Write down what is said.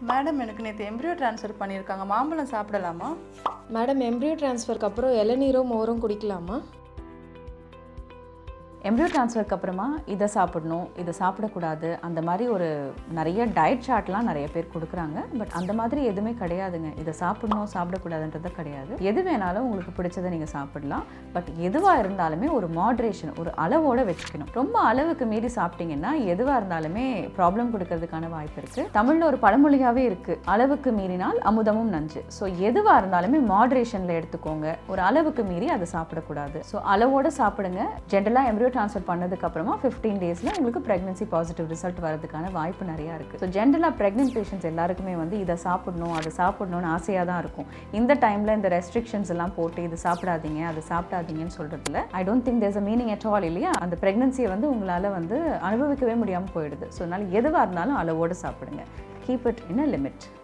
madam எனக்கு நேற்று embryo transfer பண்ணியிருக்காங்க மாம்பழம் சாப்பிடலாமா மேடம் எம்ப்ரியோ ட்ரான்ஸ்ஃபருக்கு அப்புறம் இளநீரும் மோரும் குடிக்கலாமா எம்ப்ரியோ ட்ரான்ஸ்ஃபருக்கு அப்புறமா இதை சாப்பிடணும் இதை சாப்பிடக்கூடாது அந்த மாதிரி ஒரு நிறைய டயட் சார்ட்லாம் நிறைய பேர் கொடுக்குறாங்க பட் அந்த மாதிரி எதுவுமே கிடையாதுங்க இதை சாப்பிடணும் சாப்பிடக்கூடாதுன்றது கிடையாது எது வேணாலும் உங்களுக்கு பிடிச்சதை நீங்கள் சாப்பிடலாம் பட் எதுவாக இருந்தாலுமே ஒரு மாட்ரேஷன் ஒரு அளவோட வச்சுக்கணும் ரொம்ப அளவுக்கு மீறி சாப்பிட்டீங்கன்னா எதுவாக இருந்தாலுமே ப்ராப்ளம் கொடுக்கறதுக்கான வாய்ப்பு இருக்குது தமிழில் ஒரு பழமொழியாகவே இருக்குது அளவுக்கு மீறினால் அமுதமும் நஞ்சு ஸோ எதுவாக இருந்தாலுமே மாட்ரேஷனில் எடுத்துக்கோங்க ஒரு அளவுக்கு மீறி அதை சாப்பிடக்கூடாது ஸோ அளவோட சாப்பிடுங்க ஜென்ரலாக எம்ப்ரியோ ட்ரான்ஸ்ஃபர் பண்ணதுக்கு அப்புறமா ஃபிஃப்டீன் டேஸில் உங்களுக்கு ப்ரெக்னன்சி பாசிட்டிவ் ரிசல்ட் வரதுக்கான வாய்ப்பு நிறையா இருக்குது ஸோ ஜென்ரலாக ப்ரெக்னென்ட் பேஷண்ட்ஸ் எல்லாருக்குமே வந்து இதை சாப்பிடணும் அதை சாப்பிடணும்னு ஆசையாக தான் இருக்கும் இந்த டைமில் இந்த ரெஸ்ட்ரிக்ஷன்ஸ் எல்லாம் போட்டு இது சாப்பிடாதீங்க அது சாப்பிடாதீங்கன்னு சொல்கிறதுல I don't think there's a meaning at all இல்லையா அந்த ப்ரெக்னன்சியை வந்து உங்களால் வந்து அனுபவிக்கவே முடியாமல் போயிடுது ஸோ அதனால் எதுவாக இருந்தாலும் அளவோடு சாப்பிடுங்க keep it in a limit